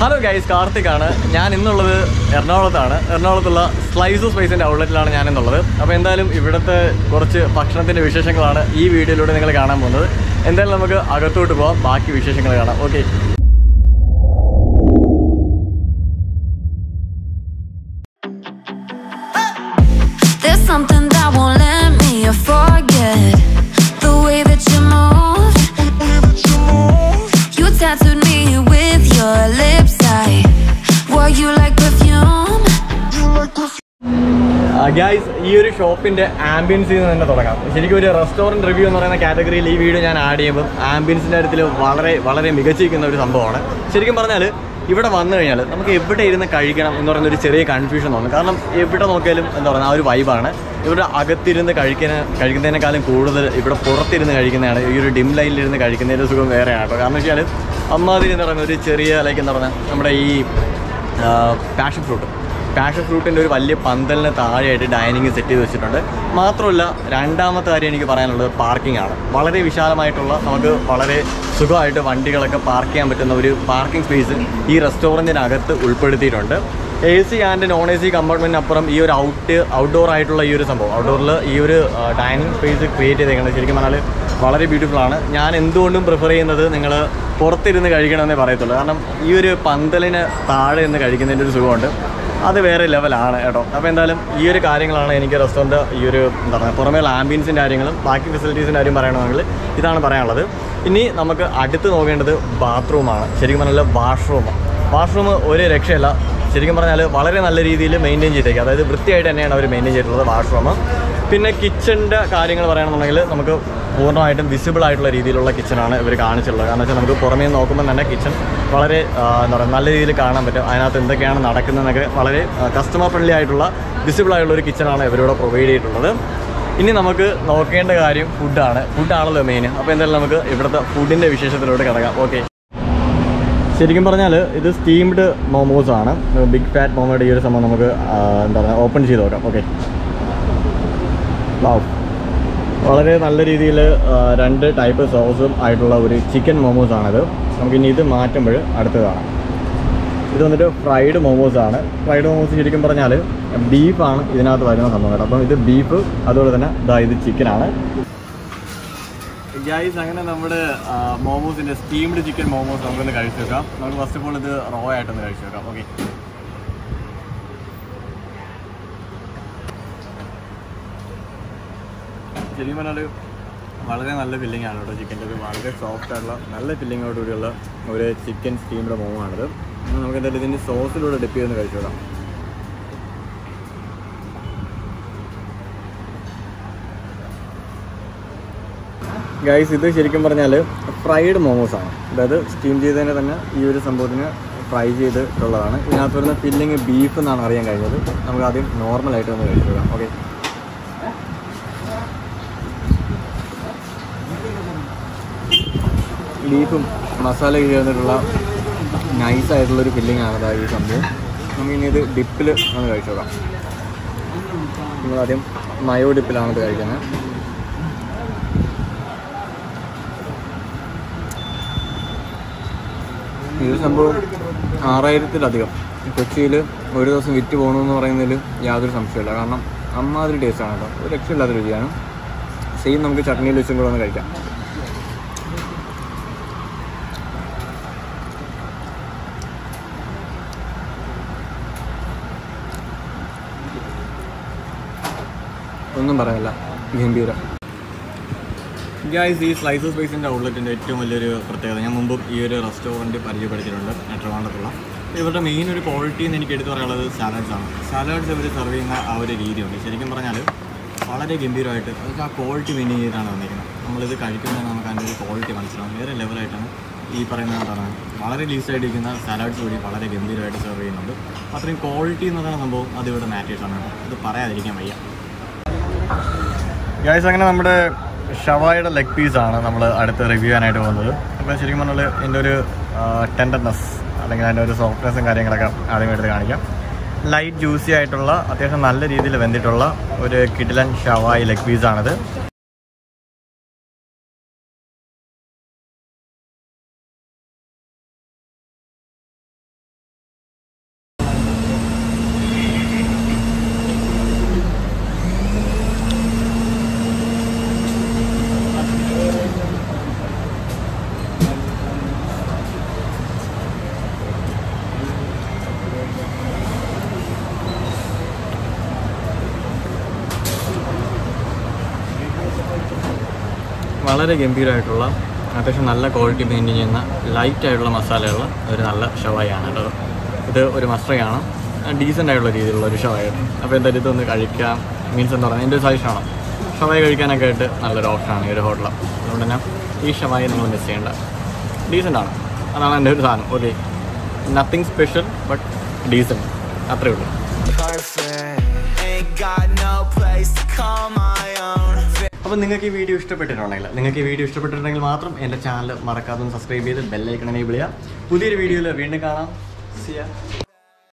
Hello guys കാർത്തിക്കാണ് ഞാൻ ഇന്നുള്ളത് എറണാകുളത്താണ് എറണാകുളത്തുള്ള സ്ലൈസ് സ്പൈസിൻ്റെ ഔട്ട്ലെറ്റിലാണ് ഞാൻ ഇന്നുള്ളത് അപ്പോൾ എന്തായാലും ഇവിടുത്തെ കുറച്ച് ഭക്ഷണത്തിൻ്റെ വിശേഷങ്ങളാണ് ഈ വീഡിയോയിലൂടെ നിങ്ങൾ കാണാൻ പോകുന്നത് എന്തായാലും നമുക്ക് അകത്തോട്ട് പോകാം ബാക്കി വിശേഷങ്ങൾ കാണാം okay There's something that won't let me forget the way that you move. You tattooed me with your lips. I wore you like perfume. Guys ഈ ഒരു ഷോപ്പിൻ്റെ ആംബിയൻസിൽ നിന്ന് തന്നെ തുടങ്ങാം ശരിക്കും ഒരു റെസ്റ്റോറൻറ്റ് റിവ്യൂ എന്ന് പറയുന്ന കാറ്റഗറിയിൽ ഈ വീഡിയോ ഞാൻ ആഡ് ചെയ്യുമ്പോൾ ആംബിയൻസിൻ്റെ കാര്യത്തിൽ വളരെ വളരെ മികച്ചിരിക്കുന്ന ഒരു സംഭവമാണ് ശരിക്കും പറഞ്ഞാൽ ഇവിടെ വന്നു കഴിഞ്ഞാൽ നമുക്ക് എവിടെ ഇരുന്ന് കഴിക്കണം എന്ന് പറയുന്ന ഒരു ചെറിയ കൺഫ്യൂഷൻ തോന്നും കാരണം എവിടെ നോക്കിയാലും എന്താ പറയുക ആ ഒരു വൈബാണ് ഇവിടെ അകത്തിരുന്ന് കഴിക്കുന്ന കഴിക്കുന്നതിനേക്കാളും കൂടുതൽ ഇവിടെ പുറത്തിരുന്ന് കഴിക്കുന്നതാണ് ഈ ഒരു ഡിം ലൈനിലിരുന്ന് കഴിക്കുന്നതിൻ്റെ സുഖം വേറെയാണ് കേട്ടോ കാരണം വെച്ചാൽ അമ്മാതിരി എന്ന് പറയുന്ന ഒരു ചെറിയ ലൈക്ക് എന്താ പറയുക നമ്മുടെ ഈ പാഷൻ ഫ്രൂട്ട് പാഷൻ ഫ്രൂട്ടിൻ്റെ ഒരു വലിയ പന്തലിന് താഴെയായിട്ട് ഡൈനിങ് സെറ്റ് ചെയ്ത് വെച്ചിട്ടുണ്ട് മാത്രമല്ല രണ്ടാമത്തെ കാര്യം എനിക്ക് പറയാനുള്ളത് പാർക്കിംഗ് ആണ് വളരെ വിശാലമായിട്ടുള്ള നമുക്ക് വളരെ സുഖമായിട്ട് വണ്ടികളൊക്കെ പാർക്ക് ചെയ്യാൻ പറ്റുന്ന ഒരു പാർക്കിംഗ് സ്പേസ് ഈ റെസ്റ്റോറൻറ്റിനകത്ത് ഉൾപ്പെടുത്തിയിട്ടുണ്ട് A C and non A C കമ്പാർട്ട്മെൻറ്റിനപ്പുറം ഈ ഒരു ഔട്ട് ഔട്ട്ഡോർ ആയിട്ടുള്ള ഈ ഒരു സംഭവം ഔട്ട്ഡോറിൽ ഈ ഒരു ഡൈനിങ് സ്പേസ് ക്രിയേറ്റ് ചെയ്തേക്കുന്നത് ശരിക്കും പറഞ്ഞാൽ വളരെ ബ്യൂട്ടിഫുൾ ആണ് ഞാൻ എന്തുകൊണ്ടും പ്രിഫർ ചെയ്യുന്നത് നിങ്ങൾ പുറത്തിരുന്ന് കഴിക്കണമെന്നേ പറയത്തുള്ളൂ കാരണം ഈ ഒരു പന്തലിന് താഴെ നിന്ന് കഴിക്കുന്നതിൻ്റെ ഒരു സുഖമുണ്ട് അത് വേറെ ലെവലാണ് കേട്ടോ അപ്പോൾ എന്തായാലും ഈ ഒരു കാര്യങ്ങളാണ് എനിക്ക് റെസ്റ്റോറൻറ്റ് ഈ ഒരു എന്താ പറയുക പുറമേയുള്ള ആംബിയൻസിൻ്റെ കാര്യങ്ങളും ബാക്കി ഫെസിലിറ്റീസിൻ്റെ കാര്യം പറയണമെങ്കിൽ ഇതാണ് പറയാനുള്ളത് ഇനി നമുക്ക് അടുത്ത് നോക്കേണ്ടത് ബാത്റൂമാണ് ശരിക്കും പറഞ്ഞാൽ വാഷ്റൂം വാഷ്റൂം ഒരു രക്ഷയല്ല ശരിക്കും പറഞ്ഞാൽ വളരെ നല്ല രീതിയിൽ മെയിൻറ്റെയിൻ ചെയ്തേക്കുക അതായത് വൃത്തിയായിട്ട് തന്നെയാണ് അവർ മെയിൻറ്റെയിൻ ചെയ്തിട്ടുള്ളത് വാഷ്റൂം പിന്നെ കിച്ചണിൻ്റെ കാര്യങ്ങൾ പറയുകയാണെന്നുണ്ടെങ്കിൽ നമുക്ക് പൂർണ്ണമായിട്ടും വിസിബിൾ ആയിട്ടുള്ള രീതിയിലുള്ള കിച്ചണാണ് ഇവർ കാണിച്ചിട്ടുള്ളത് കാരണം വെച്ചാൽ നമുക്ക് പുറമേ നിന്ന് നോക്കുമ്പോൾ തന്നെ കിച്ചൺ വളരെ ആ, എന്താ പറയുക നല്ല രീതിയിൽ കാണാൻ പറ്റും അതിനകത്ത് എന്തൊക്കെയാണ് നടക്കുന്നതെന്നൊക്കെ വളരെ കസ്റ്റമർ ഫ്രണ്ട്ലി ആയിട്ടുള്ള വിസിബിൾ ആയിട്ടുള്ള ഒരു കിച്ചണാണ് ഇവരിവിടെ പ്രൊവൈഡ് ചെയ്തിട്ടുള്ളത് ഇനി നമുക്ക് നോക്കേണ്ട കാര്യം ഫുഡാണ് ഫുഡാണല്ലോ മെയിൻ അപ്പോൾ എന്തായാലും നമുക്ക് ഇവിടുത്തെ ഫുഡിൻ്റെ വിശേഷത്തിലോട്ട് കിടക്കാം ഓക്കെ ശരിക്കും പറഞ്ഞാൽ ഇത് സ്റ്റീംഡ് മോമോസ് ആണ് ബിഗ് ഫാറ്റ് മോമോയുടെ ഈ ഒരു സംഭവം നമുക്ക് ആ, എന്താ പറയുക ഓപ്പൺ ചെയ്ത് നോക്കാം ഓക്കെ വാവ് വളരെ നല്ല രീതിയിൽ രണ്ട് ടൈപ്പ് സോസും ആയിട്ടുള്ള ഒരു ചിക്കൻ മോമോസ് ആണിത് നമുക്കിനി ഇത് മാറ്റുമ്പോൾ അടുത്ത് കാണാം ഇത് വന്നിട്ട് ഫ്രൈഡ് മോമോസ് ആണ് ഫ്രൈഡ് മോമോസ് ശരിക്കും പറഞ്ഞാൽ ബീഫാണ് ഇതിനകത്ത് വരുന്ന സംഭവം കേട്ടോ അപ്പം ഇത് ബീഫ് അതുപോലെ തന്നെ ഇതാ ഇത് ചിക്കനാണ് ഗൈസ് അങ്ങനെ നമ്മുടെ മോമോസിൻ്റെ സ്റ്റീംഡ് ചിക്കൻ മോമോസ് നമുക്കൊന്ന് കഴിച്ചു നോക്കാം നമുക്ക് ഫസ്റ്റ് ഓഫ് ഓൾ ഇത് റോ ആയിട്ടൊന്ന് കഴിച്ചു നോക്കാം ഓക്കെ ശരിക്കും പറഞ്ഞാൽ വളരെ നല്ല ഫില്ലിംഗ് ആണ് കേട്ടോ ചിക്കൻ്റെ ഒരു വളരെ സോഫ്റ്റ് ആയിട്ടുള്ള നല്ല ഫില്ലിങ്ങോട് കൂടിയുള്ള ഒരു ചിക്കൻ സ്റ്റീംഡ് മോമോ ആണിത് ഇനി നമുക്ക് എന്തായാലും ഇതിൻ്റെ സോസിലൂടെ ഡിപ്പ് ചെയ്തൊന്ന് കഴിച്ചു നോക്കാം ഗൈസ് ഇത് ശരിക്കും പറഞ്ഞാൽ ഫ്രൈഡ് മോമോസ് ആണ് അതായത് സ്റ്റീം ചെയ്തതിന് തന്നെ ഈ ഒരു സംഭവത്തിന് ഫ്രൈ ചെയ്തിട്ടുള്ളതാണ് ഇതിനകത്ത് വരുന്ന ഫില്ലിങ് ബീഫ് എന്നാണ് അറിയാൻ കഴിഞ്ഞത് നമുക്ക് ആദ്യം നോർമലായിട്ട് ഒന്ന് കഴിച്ചു നോക്കാം ഓക്കെ ബീഫും മസാല ചേർന്നിട്ടുള്ള നൈസായിട്ടുള്ളൊരു ഫില്ലിംഗ് ആണ് അതായത് ഈ സംഭവം നമുക്കിനി ഇത് ഡിപ്പിൽ ഒന്ന് കഴിച്ചു നോക്കാം നമ്മളാദ്യം മയോ ഡിപ്പിലാണ് ഇത് കഴിക്കുന്നത് ഈ ഒരു സംഭവം ആറായിരത്തിലധികം കൊച്ചിയിൽ ഒരു ദിവസം വിറ്റ് പോകണമെന്ന് പറയുന്നതിൽ യാതൊരു സംശയമില്ല കാരണം അമ്മാതിരി ടേസ്റ്റാണ് കേട്ടോ ഒരു രക്ഷയില്ലാത്ത രുചിയാണ് സെയിം നമുക്ക് ചട്നിയിൽ വെച്ചും കൂടെ ഒന്ന് കഴിക്കാം ഒന്നും പറയാനില്ല ഗംഭീരം ഗൈസ് ഈ സ്ലൈസസ് ബേസിൻ്റെ ഔട്ട്ലെറ്റിൻ്റെ ഏറ്റവും വലിയൊരു പ്രത്യേകത ഞാൻ മുമ്പും ഈ ഒരു റെസ്റ്റോറൻറ്റ് പരിചയപ്പെടുത്തിയിട്ടുണ്ട് ട്രിവാൻഡ്രത്തുള്ള ഇവരുടെ മെയിൻ ഒരു ക്വാളിറ്റി എന്ന് എനിക്ക് എടുത്തു പറയാനുള്ളത് സാലഡ്സ് ആണ് സാലഡ്സ് ഇവർ സെർവ് ചെയ്യുന്ന ആ ഒരു രീതിയുണ്ട് ശരിക്കും പറഞ്ഞാൽ വളരെ ഗംഭീരമായിട്ട് അതൊക്കെ ആ ക്വാളിറ്റി മെയിൻറ്റെയിൻ ചെയ്തിട്ടാണ് വന്നിരിക്കുന്നത് നമ്മളിത് കഴിക്കുമ്പോൾ നമുക്ക് അതിൻ്റെ ഒരു ക്വാളിറ്റി മനസ്സിലാവും വേറെ ലെവലായിട്ടാണ് ഈ പറയുന്ന എന്താണ് വളരെ ലീസായിട്ടിരിക്കുന്ന സാലഡ്സ് കൂടി വളരെ ഗംഭീരമായിട്ട് സെർവ് ചെയ്യുന്നുണ്ട് അത്രയും ക്വാളിറ്റി എന്ന് പറയുന്ന സംഭവം അത് ഇവിടെ മാറ്റേഴ്സാണ് അത് പറയാതിരിക്കാൻ വയ്യ ഗൈസ് അങ്ങനെ നമ്മുടെ ഷവായുടെ ലെഗ് പീസാണ് നമ്മൾ അടുത്ത് റിവ്യൂ ചെയ്യാനായിട്ട് പോകുന്നത് അപ്പോൾ ശരിക്കും പറഞ്ഞാൽ ഇതിൻ്റെ ഒരു ടെൻഡർനെസ് അല്ലെങ്കിൽ അതിൻ്റെ ഒരു സോഫ്റ്റ്നെസ്സും കാര്യങ്ങളൊക്കെ ആദ്യം എടുത്ത് കാണിക്കാം ലൈറ്റ് ജ്യൂസി ആയിട്ടുള്ള അത്യാവശ്യം നല്ല രീതിയിൽ വെന്തിട്ടുള്ള ഒരു കിഡിലൻ ഷവായി ലെഗ് പീസാണിത് വളരെ ഗംഭീരമായിട്ടുള്ള അത്യാവശ്യം നല്ല ക്വാളിറ്റി മെയിൻറ്റെയിൻ ചെയ്യുന്ന ലൈറ്റ് ആയിട്ടുള്ള മസാലയുള്ള ഒരു നല്ല ഷവായാണ് കേട്ടോ ഇത് ഒരു മസ്റ്റയാണ് ഡീസൻ്റ് ആയിട്ടുള്ള രീതിയിലുള്ള ഒരു ഷവായാണ് അപ്പോൾ എന്തായാലും ഇതൊന്ന് കഴിക്കാം മീൻസ് എന്ന് പറഞ്ഞാൽ എൻ്റെ ഒരു സജഷനാണ് ഷവായി കഴിക്കാനൊക്കെ ആയിട്ട് നല്ലൊരു ഓപ്ഷനാണ് ഈ ഒരു ഹോട്ടൽ അതുകൊണ്ട് തന്നെ ഈ ഷവായി നിങ്ങൾ മിസ് ചെയ്യേണ്ട ഡീസൻ്റ് ആണ് അതാണ് എൻ്റെ ഒരു സാധനം okay nothing special but decent അത്രയേ ഉള്ളൂ perfect. Ain't got no place to call my own. അപ്പോൾ നിങ്ങൾക്ക് ഈ വീഡിയോ ഇഷ്ടപ്പെട്ടിട്ടുണ്ടെങ്കിൽ നിങ്ങൾക്ക് ഈ വീഡിയോ ഇഷ്ടപ്പെട്ടിട്ടുണ്ടെങ്കിൽ മാത്രം എൻ്റെ ചാനൽ മറക്കാതെ സബ്സ്ക്രൈബ് ചെയ്ത് ബെല്ലൈക്കൺ എനേബിൾ ചെയ്യുക പുതിയൊരു വീഡിയോയിൽ വീണ്ടും കാണാം സിയ